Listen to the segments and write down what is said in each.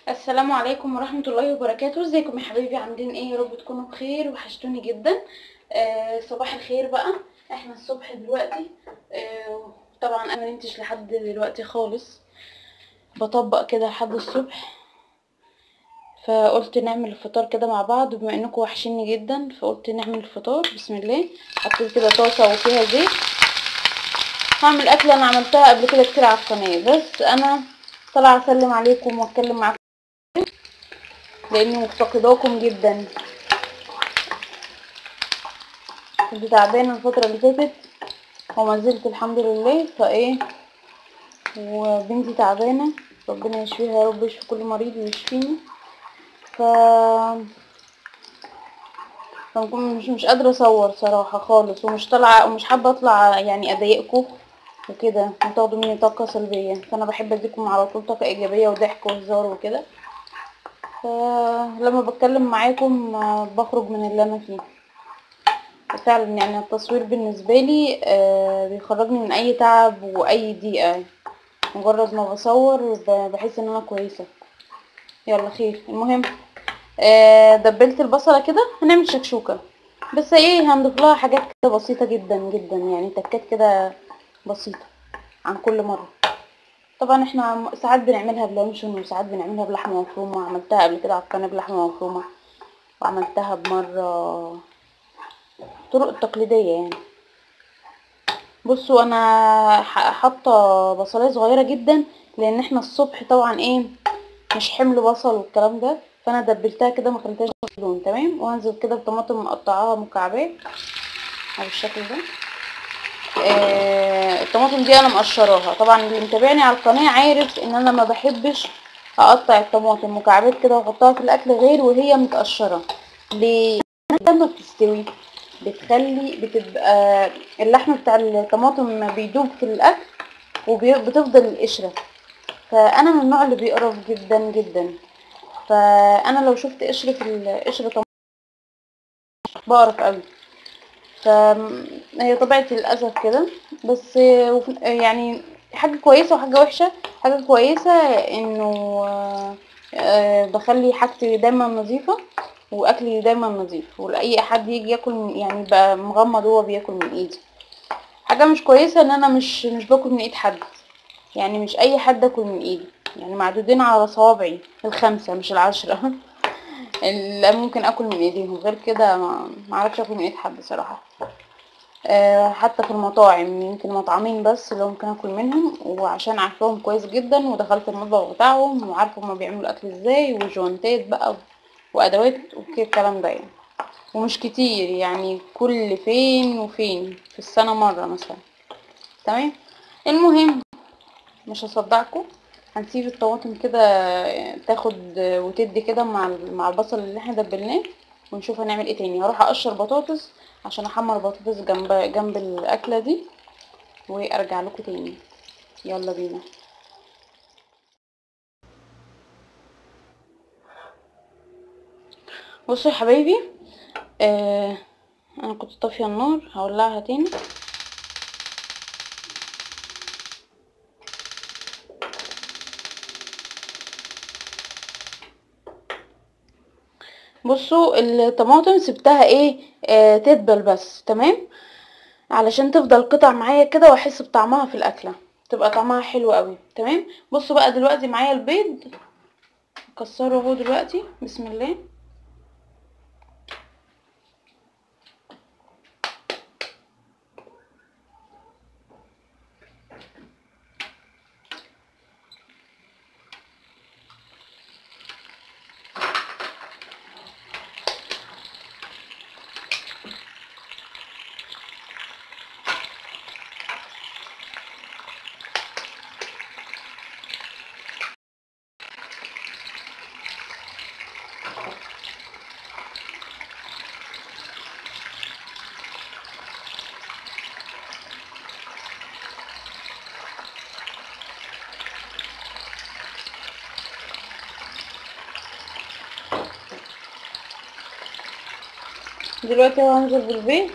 السلام عليكم ورحمة الله وبركاته ازيكم يا حبايبي عاملين ايه يا رب تكونوا بخير وحشتوني جدا آه صباح الخير بقى احنا الصبح دلوقتي آه طبعا انا منمتش لحد دلوقتي خالص بطبق كده لحد الصبح فقلت نعمل الفطار كده مع بعض بما انكم وحشيني جدا فقلت نعمل الفطار بسم الله حطيت كده طاسة وفيها زيت هعمل اكلة انا عملتها قبل كده كتير على القناة بس انا طالعة اسلم عليكم واتكلم معاكم لاني مفتقداكم جدا كنت تعبانه الفتره اللي فاتت وما زلت الحمد لله فايه وبنتي تعبانه ربنا يشفيها يا رب يشفي كل مريض ويشفيني ف فنكون مش مش قادره اصور صراحه خالص ومش طالعه ومش حابه اطلع يعني اضايقكم وكده وتاخدوا مني طاقه سلبيه فانا بحب اديكم على طول طاقه ايجابيه وضحك وهزار وكده فلما بتكلم معاكم بخرج من اللي انا فيه فعلا يعني التصوير بالنسبة لي بيخرجني من اي تعب واي ضيقة مجرد ما بصور بحس ان انا كويسة يلا خير المهم دبلت البصلة كده هنعمل شكشوكة بس ايه هنضيف لها حاجات كده بسيطة جدا جدا يعني تكات كده بسيطة عن كل مرة طبعا احنا ساعات بنعملها بلانشون وساعات بنعملها بلحمه مفرومه عملتها قبل كده على القناه بلحمه مفرومه وعملتها بمره الطرق التقليديه يعني بصوا انا حاطه بصلايه صغيره جدا لان احنا الصبح طبعا ايه مش حمل بصل والكلام ده فانا دبلتها كده ما خليتهاش لون تمام وهنزل كده بطماطم مقطعاها مكعبات على الشكل ده آه الطماطم دي انا مقشراها طبعا اللي متابعني على القناه عارف ان انا ما بحبش اقطع الطماطم مكعبات كده واحطها في الاكل غير وهي متقشره ليه لما بتستوي بتخلي بتبقى اللحم بتاع الطماطم بيدوب في الاكل وبتفضل القشره فانا من النوع اللي بيقرف جدا جدا فانا لو شفت قشره قشره طماطم بقرف قوي فهي طبيعتي للاسف كده بس يعني حاجه كويسه وحاجه وحشه حاجه كويسه انه بخلي حاجتي دايما نظيفه واكلي دايما نظيف ولاي حد يجي ياكل يعني بقى مغمض هو بياكل من ايدي حاجه مش كويسه ان انا مش مش باكل من ايد حد يعني مش اي حد اكل من ايدي يعني معدودين على صوابعي الخمسه مش العشره اللي ممكن اكل من ايديهم غير كده ما اعرفش اكل من ايد حد صراحه أه حتى في المطاعم يمكن مطعمين بس اللي ممكن اكل منهم وعشان عارفاهم كويس جدا ودخلت المطبخ بتاعهم وعارفه هما بيعملوا الاكل ازاي وجوانتات بقى وادوات وكده الكلام ده يعني ومش كتير يعني كل فين وفين في السنه مره مثلا تمام المهم مش هصدعكم هنسيب الطماطم كده تاخد وتدي كده مع مع البصل اللي احنا دبلناه ونشوف هنعمل ايه تاني هروح اقشر بطاطس عشان احمر بطاطس جنب جنب الاكله دي وارجع لكم تاني يلا بينا بصوا يا حبايبي آه انا كنت طافيه النار هولعها تاني بصوا الطماطم سبتها ايه آه تدبل بس تمام علشان تفضل قطع معايا كده واحس بطعمها في الاكله تبقى طعمها حلو قوي تمام بصوا بقى دلوقتي معايا البيض اكسره اهو دلوقتي بسم الله دلوقتي هنزل بالبيض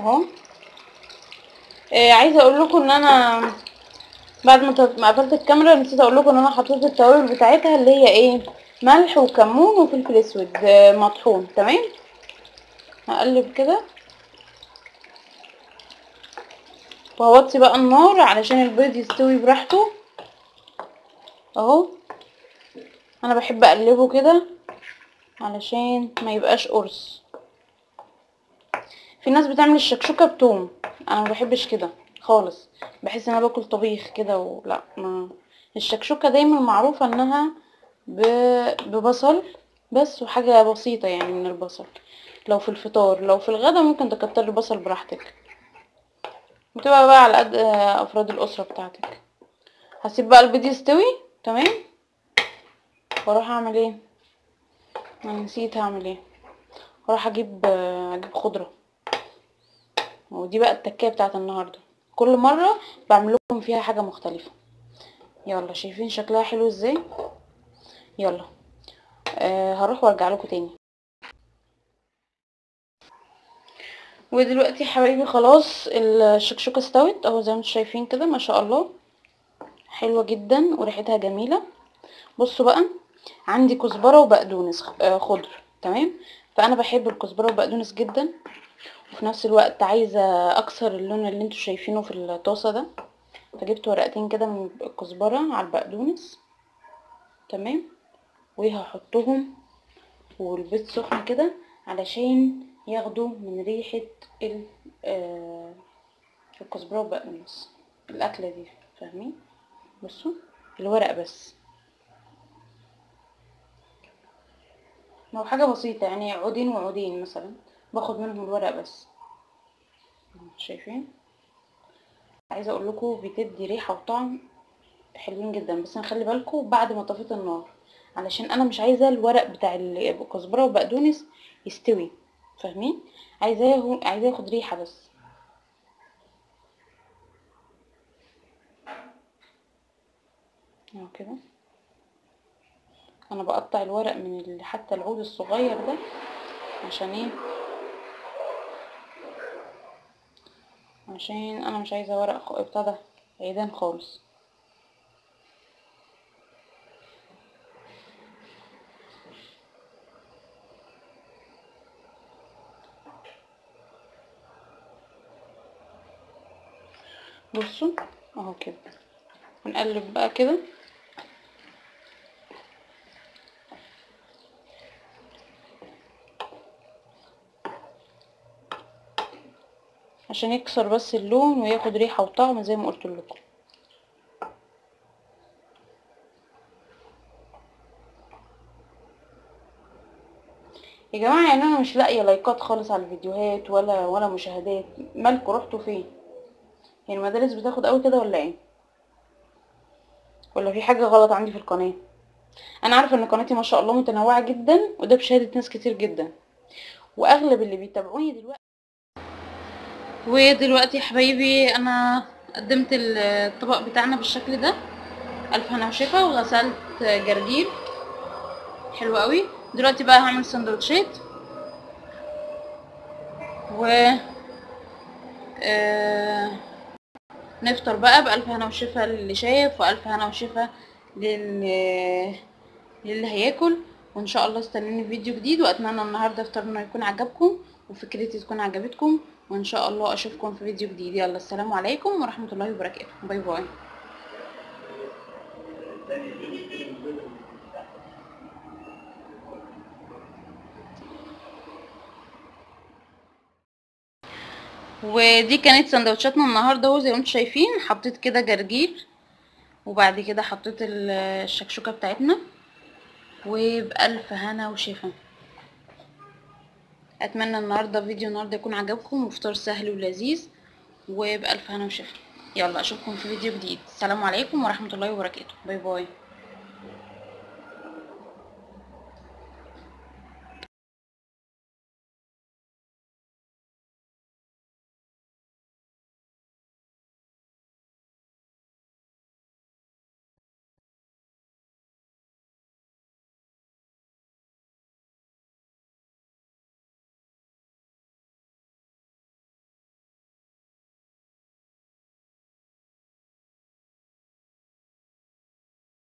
اهو آه عايزه اقول لكم ان انا بعد ما ت- ما قفلت الكاميرا نسيت اقول لكم ان انا حطيت التوابل بتاعتها اللي هي ايه ملح وكمون وفلفل اسود آه، مطحون تمام هقلب كده وهوطي بقى النار علشان البيض يستوي براحته اهو انا بحب اقلبه كده علشان ما يبقاش قرص في ناس بتعمل الشكشوكه بتوم انا ما بحبش كده خالص بحس ان انا باكل طبيخ كده ولا ما الشكشوكه دايما معروفه انها ب... ببصل بس وحاجه بسيطه يعني من البصل لو في الفطار لو في الغدا ممكن تكتر البصل براحتك بتبقى بقى على قد آه، افراد الاسره بتاعتك هسيب بقى البيض يستوي تمام واروح اعمل ايه انا نسيت هعمل ايه اروح اجيب آه، اجيب خضره ودي بقى التكايه بتاعت النهارده كل مره بعمل لكم فيها حاجه مختلفه يلا شايفين شكلها حلو ازاي يلا أه هروح وارجع لكم تاني ودلوقتي يا حبايبي خلاص الشكشوكه استوت اهو زي ما انتم شايفين كده ما شاء الله حلوه جدا وريحتها جميله بصوا بقى عندي كزبره وبقدونس خ- آه، خضر تمام فانا بحب الكزبره والبقدونس جدا وفي نفس الوقت عايزه اكسر اللون اللي انتوا شايفينه في الطاسه ده فجبت ورقتين كده من الكزبره على البقدونس تمام وهحطهم والبيض سخن كده علشان ياخدوا من ريحه ال آه، الكزبره والبقدونس الاكله دي فاهمين بصوا الورق بس ما هو حاجة بسيطة يعني عودين وعودين مثلا باخد منهم الورق بس شايفين عايزة اقول لكم بتدي ريحة وطعم حلوين جدا بس نخلي بالكم بعد ما طفيت النار علشان انا مش عايزة الورق بتاع الكزبرة والبقدونس يستوي فاهمين عايزاه عايزاه ياخد ريحة بس اهو كده انا بقطع الورق من ال- حتى العود الصغير ده عشان ايه عشان انا مش عايزه ورق خ- بتاع ده عيدان خالص بصوا اهو كده ونقلب بقى كده عشان يكسر بس اللون وياخد ريحة وطعم زي ما قلت لكم يا جماعة يعني انا مش لاقية لايكات خالص على الفيديوهات ولا ولا مشاهدات مالكوا رحتوا فين هي المدارس بتاخد قوي كده ولا ايه ولا في حاجة غلط عندي في القناة انا عارفة ان قناتي ما شاء الله متنوعة جدا وده بشهادة ناس كتير جدا واغلب اللي بيتابعوني دلوقتي ودلوقتي يا حبايبي انا قدمت الطبق بتاعنا بالشكل ده الف هنا وشفا وغسلت جرجير حلو قوي دلوقتي بقى هعمل سندوتشات و آه... نفطر بقى بألف هنا وشفا للي شايف وألف هنا وشفا لل... للي هياكل وان شاء الله استنوني في فيديو جديد واتمنى النهارده افطارنا يكون عجبكم وفكرتي تكون عجبتكم وان شاء الله اشوفكم في فيديو جديد يلا السلام عليكم ورحمه الله وبركاته باي باي ودي كانت سندوتشاتنا النهارده اهو زي ما انتم شايفين حطيت كده جرجير وبعد كده حطيت ال- الشكشوكه بتاعتنا وبألف هنا وشفا اتمنى النهارده فيديو النهارده يكون عجبكم وفطار سهل ولذيذ وبألف هنا وشفا يلا اشوفكم في فيديو جديد السلام عليكم ورحمه الله وبركاته باي باي